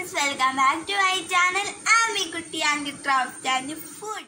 friends welcome back to my channel Ami Kutty and craft and food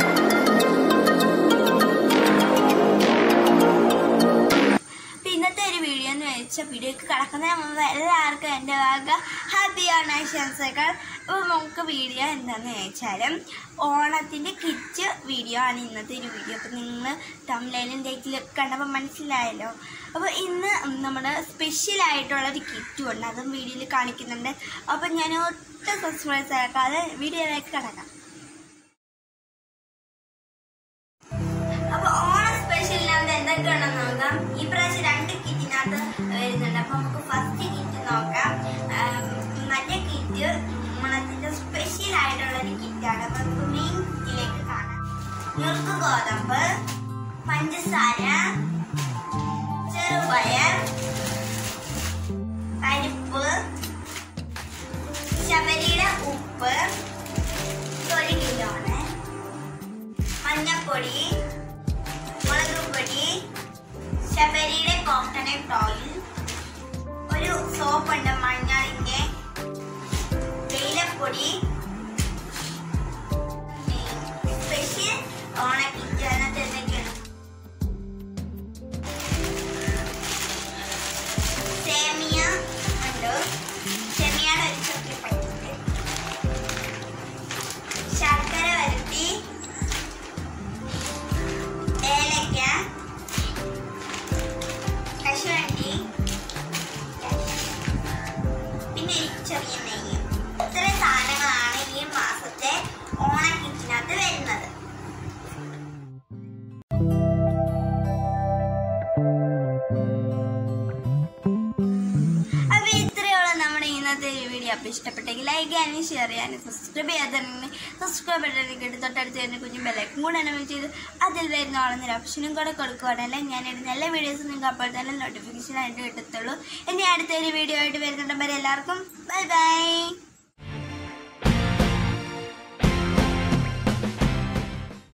ഇന്നത്തെ ഒരു video എന്ന് വെച്ചാൽ വീഡിയോക്ക് കിടക്കുന്നതിന് മുമ്പ് എല്ലാവർക്കും എൻ്റെ ഭാഗ ഹാപ്പി ഓണാശംസകൾ അപ്പോൾ നമുക്ക് വീഡിയോ എന്താണെന്ന് വെച്ചാൽ ഓണത്തിൻ്റെ കിറ്റ് വീഡിയോ ആണ് ഇന്നത്തെ ഒരു വീഡിയോ അപ്പോൾ നിങ്ങൾ തമിഴിലും ഡേറ്റിലൊക്കെ കണ്ടപ്പോൾ മനസ്സിലായല്ലോ അപ്പോൾ ഇന്ന് നമ്മുടെ സ്പെഷ്യലായിട്ടുള്ള ഒരു കിറ്റും ഉണ്ട് അതും വീഡിയോയിൽ കാണിക്കുന്നുണ്ട് അപ്പോൾ ഞാൻ ഒട്ടും സബ്സ്ക്രൈബ് ആക്കാതെ വീഡിയോയിലേക്ക് കിടക്കാം അപ്പൊ ഓണം സ്പെഷ്യലിനകത്ത് എന്തൊക്കെയാണെന്ന് നോക്കാം ഈ പ്രാവശ്യം രണ്ട് കിറ്റിനകത്ത് വരുന്നുണ്ട് അപ്പൊ നമുക്ക് ഫസ്റ്റ് കിറ്റ് നോക്കാം ആം, മറ്റേ കിറ്റ് ഓണത്തിന്റെ സ്പെഷ്യൽ ആയിട്ടുള്ള ഒരു കിറ്റാണ് അപ്പൊ നമുക്ക് മെയിൻ കിറ്റിലേക്ക് കാണാം ഞുറുക്ക് ഗോതമ്പ് പഞ്ചസാര ചെറുപയർ പരിപ്പ് ശബരിയുടെ ഉപ്പ് ഒരു കിലോ ആണ് മഞ്ഞപ്പൊടി മുളക് പൊടി ശബരിയുടെ കോക്കനട്ട് ഓയിൽ ഒരു സോപ്പ് ഉണ്ട് മഞ്ഞളിന്റെ തേയിലപ്പൊടി സ്പെഷ്യൽ ഓണക്കിറ്റ് അതിനകത്ത് എന്തൊക്കെയാണ് സേമിയ ഉണ്ട് സേമിയയുടെ ഒരു ചെറിയ പാക്കറ്റ് ശർക്കര വരുത്തി ഏലക്ക കശുവണ്ടി പിന്നെ ഈ ചെറിയ നെയ്യ് ഇത്രയും സാധനങ്ങളാണ് ഈ മാസത്തെ ഓണ കിറ്റിനകത്ത് വരുന്നത് അപ്പൊ ഇത്രയുള്ള നമ്മുടെ ഇന്നത്തെ ഒരു വീഡിയോ അപ്പൊ ഇഷ്ടപ്പെട്ടെങ്കിൽ ലൈക്ക് ചെയ്യാനും ഷെയർ ചെയ്യാനും സബ്സ്ക്രൈബ് ചെയ്യാത്തതുണ്ടെങ്കിൽ സബ്സ്ക്രൈബ് ബട്ടണിൽ കേട്ട് തൊട്ടടുത്ത് തന്നെ കുഞ്ഞു ബെലൈക്കും കൂടെ എന്നെ ചെയ്ത് അതിൽ വരുന്ന ആളെന്നൊരു ഓപ്ഷനും കൂടെ കൊടുക്കുവാണെങ്കിൽ ഞാൻ ഇടുന്ന എല്ലാ വീഡിയോസും നിങ്ങൾക്ക് അപ്പോൾ തന്നെ നോട്ടിഫിക്കേഷൻ ആയിട്ട് കിട്ടത്തുള്ളൂ ഇനി അടുത്തൊരു വീഡിയോ ആയിട്ട് വരുന്നുണ്ടെങ്കിൽ എല്ലാവർക്കും ബൈ ബൈ